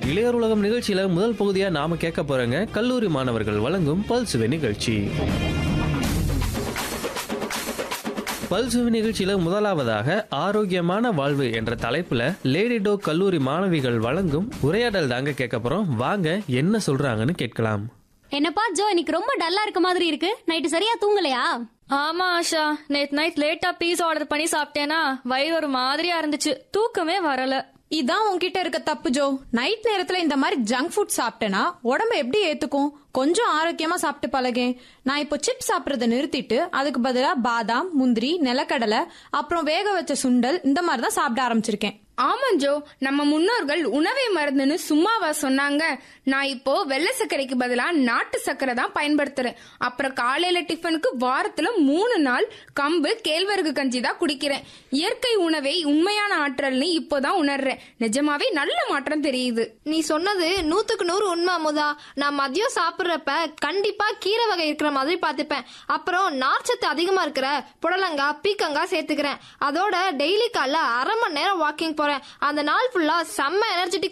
இளையோர் உலகம் நிகழ்ச்சியில முதல் பகுதியா நாம கேட்க போறோங்க கல்லூரி மாணவர்கள் வழங்கும் பல்சுவை நிகழ்ச்சி பல்சுவை நிகழ்ச்சியில முதலாவதாக ஆரோக்கியமான வாழ்வு என்ற தலைப்புல லேடி டோ கல்லூரி மாணவிகள் வழங்கும் உரையாடல் தாங்க கேட்க போறோம் வாங்க என்ன சொல்றாங்கன்னு கேட்கலாம் என்னப்பா ஜோ இன்னைக்கு ரொம்ப டல்லா இருக்க மாதிரி இருக்கு நைட்டு சரியா தூங்கலையா ஆமா ஆஷா நேத்து நைட் லேட்டா பீஸ் ஆர்டர் பண்ணி சாப்பிட்டேனா வயிறு ஒரு மாதிரியா இருந்துச்சு தூக்கமே வரல இதான் உன்கிட்ட இருக்க தப்பு ஜோ நைட் நேரத்துல இந்த மாதிரி ஜங்க் ஃபுட் சாப்பிட்டேனா உடம்பு எப்படி ஏத்துக்கும் கொஞ்சம் ஆரோக்கியமா சாப்பிட்டு பழகேன் நான் இப்போ சிப்ஸ் சாப்பிடறத நிறுத்திட்டு அதுக்கு பதிலா பாதாம் முந்திரி நிலக்கடலை அப்புறம் வேக வச்ச சுண்டல் இந்த மாதிரி தான் சாப்பிட ஆரம்பிச்சிருக்கேன் ஆமா ஜோ நம்ம முன்னோர்கள் உணவை மருந்துன்னு சும்மாவா சொன்னாங்க நான் இப்போ வெள்ளை சர்க்கரைக்கு பதிலா நாட்டு சர்க்கரை தான் பயன்படுத்துறேன் அப்புறம் காலையில டிஃபனுக்கு வாரத்துல மூணு நாள் கம்பு கேழ்வரகு கஞ்சி தான் குடிக்கிறேன் இயற்கை உணவை உண்மையான ஆற்றல்னு இப்போதான் உணர்றேன் நிஜமாவே நல்ல மாற்றம் தெரியுது நீ சொன்னது நூத்துக்கு நூறு உண்மை அமுதா நான் மதியம் சாப்பிடுறப்ப கண்டிப்பா கீரை வகை இருக்கிற மாதிரி பார்த்துப்பேன் அப்புறம் நார்ச்சத்து அதிகமா இருக்கிற புடலங்காய் பீக்கங்காய் சேர்த்துக்கிறேன் அதோட டெய்லி காலைல அரை மணி நேரம் வாக்கிங் போறேன் அந்த நாள் ஃபுல்லா செம்ம எனர்ஜெட்டிக்